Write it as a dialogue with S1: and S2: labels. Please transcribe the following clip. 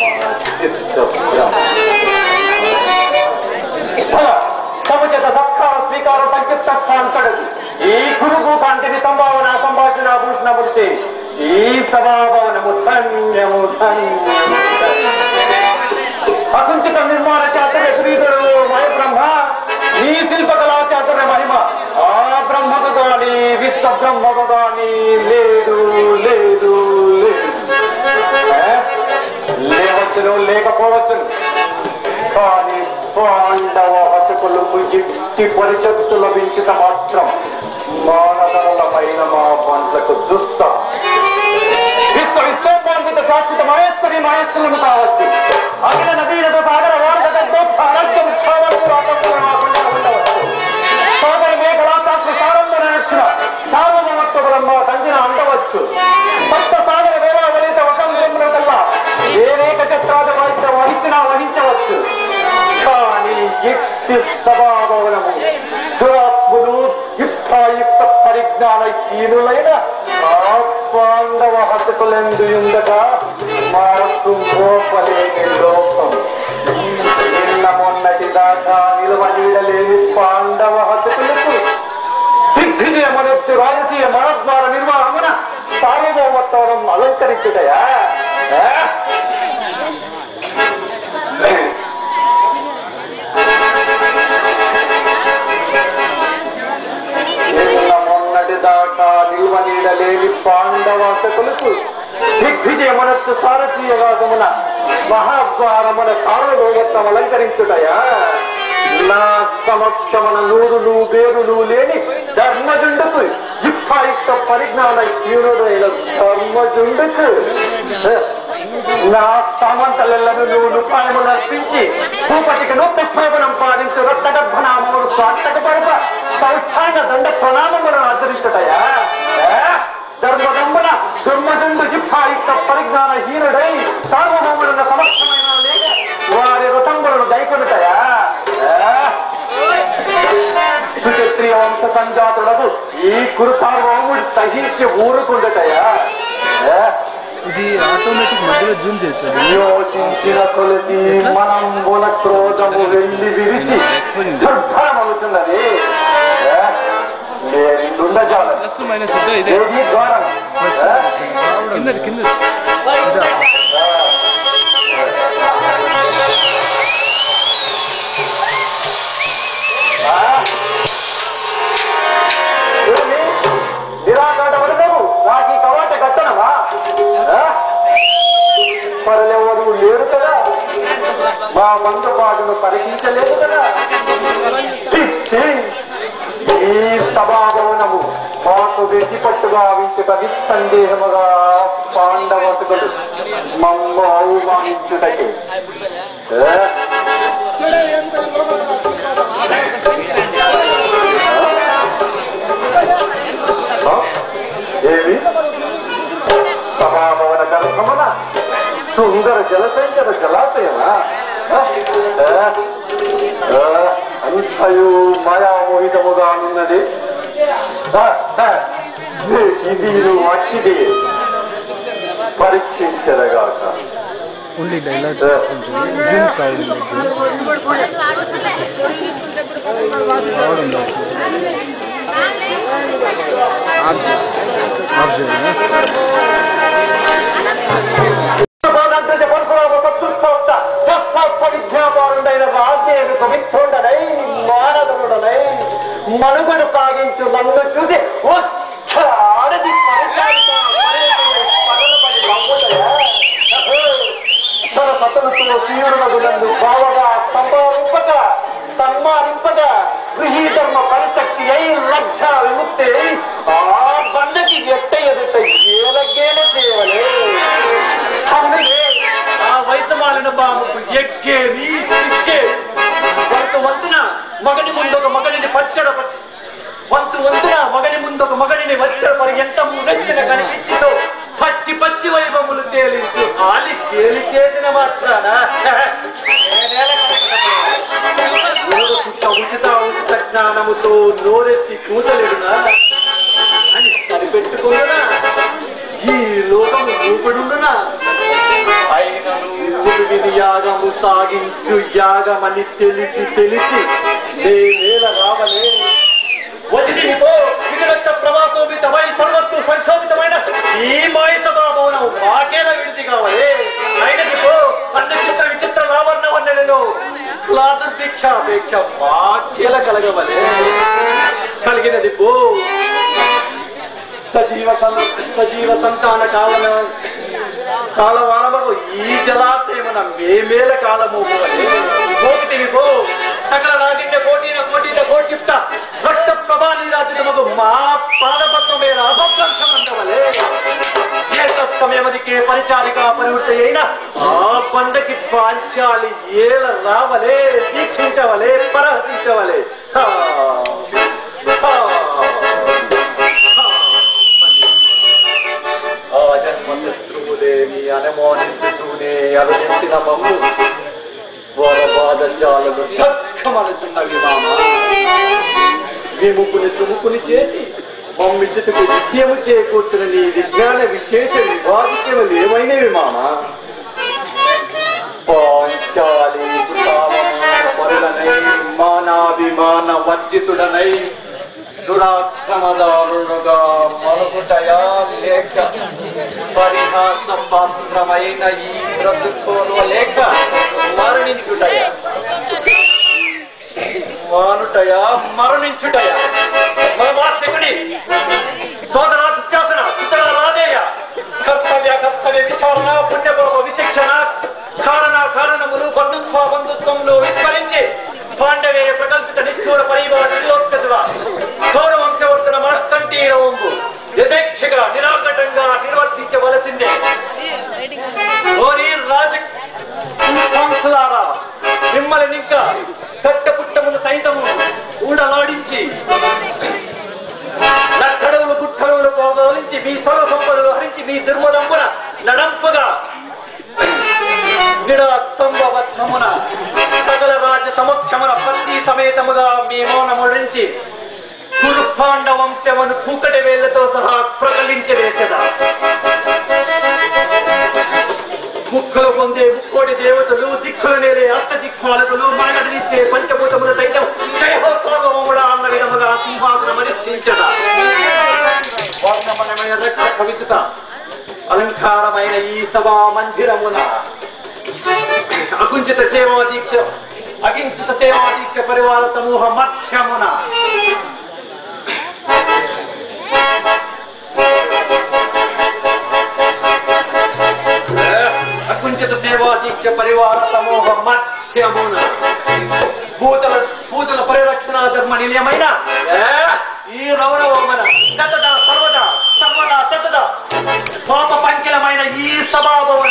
S1: సముచిత సత్కార స్వీకార సంక్షిప్త స్థాంతడు ఈ గురుగు కాంతిని సంభావన సంభాషణ భూషణములు చే ఈ సభాభవనము ధన్యము ధన్యము అకుంచిత నిర్మాణ చాతుర్య శ్రీధరుడు మయ బ్రహ్మ ఈ శిల్పకళా చాతుర్య మహిమ ఆ బ్రహ్మకు గాని విశ్వ బ్రహ్మకు గాని లేదు లేదు లేదు ఏ? లేవచ్చును లేకపోవచ్చును కానీ పాండవ హతకులకు ఎట్టి పరిషత్తు లభించిన మాత్రం మానవుల పైన మా పంటలకు దుస్త విశ్వ విశ్వోపాన్విత శాశ్వత మహేశ్వరి మహేశ్వరులు కావచ్చు అఖిల నదీలతో సాగర వారసతో అనంతం ఉత్సవాలకు రాకుండా ఉండవచ్చు సోదరి మేఘలా శాస్త్ర సారంభన నచ్చిన సార్వభౌమత్వ బ్రహ్మ తండ్రిన అందవచ్చు సప్త సాగర వేలావలిత వశం కల్లా ఏనేక చక్రాద వాయిద్యం వహించినా వహించవచ్చు కానీ యుక్తి స్వభావనము దురాత్ములు యుక్తాయుక్త పరిజ్ఞాన హీనులైన ఆ పాండవ హతకులందు ఉండగా మాకు మోపలేని లోకం నిన్న మొన్నటి దాకా నిలవ నీడలేని పాండవ హతకులకు దిగ్విజయమనొచ్చు రాజకీయ మరణద్వార నిర్వాహమున సార్వభౌమత్వం అలంకరించుటయా ఆ? నిన్న మొన్నటి దాకా నిల్వ నీడలేని పాండవాసకులకు దిగ్విజయమనొచ్చు సారథీయవాదమున మహాద్వారమున సార్వభౌమత్వం అలంకరించుటయా నా సమక్షమున నూరులు వేరులు లేని ధర్మజుండుకు యుక్తాయుక్త పరిజ్ఞాన హీనుడైన ధర్మజుండుకు నా సామంతలను నువ్వు నుపాయము నర్పించి భూపతికి నూతన శ్రవణం పాలించు రక్తగర్భనామములు స్వార్థక పరప సంస్థాన దండ ప్రణామములను ఆచరించుటయా ఏ? ధర్మదంబన దుర్మజండు యుక్తాయుక్త పరిజ్ఞాన హీనుడై సార్వభౌముడున్న సమక్షమైన లేక వారి వ్రతములను దైకొనుటయా సుచత్రియ వంశ సంజాతులకు ఈ కురు సార్వభౌముడు సహించి ఊరుకుండటయా ఏ?
S2: ఇది ఆటోమేటిక్ మధ్యలో జూమ్ చేయొచ్చు అది.
S1: యోచించిన కొలది మనం బుల క్రోధము వెళ్ళి విరిచి దుర్భరమవుతున్నది ఏ? నేనుండజాలను
S2: ప్లస్ మైనస్ ఇద్దరు ఇదే
S1: ఏది ద్వారం
S2: ప్లస్
S1: ఏ?
S2: కింద కింద ఇదా
S1: ఆ? ఏమి? నిరాకాట పడతావు నాకు ఈ కవాట కట్టనమా ఆ? పరలెవరు లేరు కదా మా మందపాటును పరికించలేదు కదా పిచ్చి! ఈ సభాభవనము మాకు వెతిపట్టుగా వించుట నిస్సందేహముగా పాండవసుకుడు మమ్మ అవమానించుటకే ఏ? ఆ? ఏమి సభాభవన గర్భమున సుందర జలసంచర జలాశయమా ఆ? ఆ? ఆ? అంతయు మాయామోహితముగా ఉన్నది ఆ? ఆ? ఇది అట్టిది పరీక్షించదగాక
S2: ఓన్లీ డైలాగ్ జూమ్ కావాలి రావడం లేదు ఆఫ్ ఆఫ్ చేయాలి
S1: భగవంతుడి పరశురామ శత్రుత్వోక్త శస్త్రాస్త్ర విద్యాపారుడైన వాద్యేవి పవిత్రుడనై మానవుడనై మనుగడ సాగించు నన్ను చూసి ఒక్క ఆడది పరిచారిక పగలబడి నవ్వుతయా? తన సతలతో తీరునగు నన్ను బావగా సంభావింపక సన్మానింపక గృహీధర్మ పరిశక్తి అయి లజ్జ విముక్తి అయి ఆ బండకి ఎట్ట ఎదుట ఏలగేల చేయవలే అవునలే, ఆ వైసమాలిన బాబుకు ఎక్కేవి ఇక్కే వంతు వంతున మగని ముందు ఒక మగనిని పచ్చడ పట్- వంతు వంతున మగని ముందు ఒక మగనిని వచ్చడ మరి ఎంత నచ్చిన కనిపించిందో పచ్చి పచ్చి వైభవములు తేలించు ఆలి తేలి చేసిన మాత్రాన నేనేల కనపడలేదు. ఊరు సుట్ట ఉచిత ఉచిత జ్ఞానముతో నోరెత్తి కూతలేడునా అని సరిపెట్టుకుంటున్నా ఈ లోకము ఊపిడుండునా అయినను సాగించు యాగమని తెలిసి తెలిసి నేనేల రావలే వచ్చింది నీతో విధిరక్త ప్రవాసోపితమై సర్వత్తు సంక్షోభితమైన ఈ మాయిత భవనం మాకేల విడిది కావాలి అయినదిపో అన్ని చిత్ర విచిత్ర రావర్ణ వన్నెలను దుర్భిక్షాపేక్ష మాకేల కలగవలే కలిగినది పో సజీవ సం- సజీవ సంతాన కావన కాలవానము ఈ జలాశయమున మేమేల కాలము పోకితివి పో సకల రాజిండ కోటిన కోటిన కోటిప్త రక్త ప్రభాని రాజితమగు మా పాదపత్రమే అభద్రంశమందవలే సమయమదికే పరిచారిక పరివృత్తి అయిన ఆ పండకి పాంచాలి ఏల రావలే దీక్షించవలే పరహసించవలే హా, హా, హా. ఆ జన్మ శత్రువులేని అనుమానించుతూనే అరుదించిన మమ్ము వరబాధ చాలదు దక్కమనుచున్నవి మామ విముకుని సుముకుని చేసి మమ్మిచ్చుటకు విజయము చేకూర్చున్న నీ విజ్ఞాన విశేష వివాదిత్యములు ఏమైనవి మామ పాంచాలి పరులనై మానాభిమాన వర్జితుడనై దురాక్రమదారుడుగా మరుగుటయా లేక పరిహాస పాత్రమైన ఈ బ్రతుకోను లేక మరణించుటయా మానుటయా మరణించుటయా మరమాత్మికుని సోదరా దుశ్శాసన సుతర రాదేయ కర్తవ్య కర్తవ్య విచారణ పుణ్యపూర్వ విశిక్షణ కారణ కారణములు బంధుత్వ బంధుత్వంలో విస్మరించి పాండవేయ ప్రకల్పిత నిష్ఠూర పరివార నిర్లోత్కజుల గౌరవంశవర్తన మనస్కంఠీరవంబు యథేచ్ఛగా నిరాకటంగా నిర్వర్తించవలసిందే ఓరి రాజ వంశులారా మిమ్మల్ని ఇంకా కట్టపుట్టమును సైతము ఊడలాడించి నట్టడవులు గుట్టడవులు పోగలించి మీ సర్వ సంపదలు హరించి మీ దుర్మదంపున నడంపుగా నిడ సంభవత్వమున సకల రాజ సమక్షమున పత్ని సమేతముగా మీ మౌనముడించి కురుపాండ వంశమును పూకటి వేళ్లతో సహా ప్రకలించి వేసెదా ముక్కలు పొందే ముక్కోటి దేవతలు దిక్కులు నేరే అష్ట దిక్పాలకులు మనగడనిచ్చే పంచభూతముల సైతం జయహోత్సవముడా అన్న విధముగా సింహాసనం అధిష్ఠించదా వర్ణమనమైన రక్త కవిత అలంకారమైన ఈ సభా మందిరమున అకుంచిత సేవా దీక్ష అకించిత సేవా దీక్ష పరివార సమూహ మధ్యమున అకుంచిత సేవా దీక్ష పరివార సమూహ మధ్యమున భూతల భూతల పరిరక్షణ ధర్మ నిలయమైన ఏ, ఈ రౌరవమన సతద సర్వద సర్వద సతద పాప పంకిలమైన ఈ సభాభవన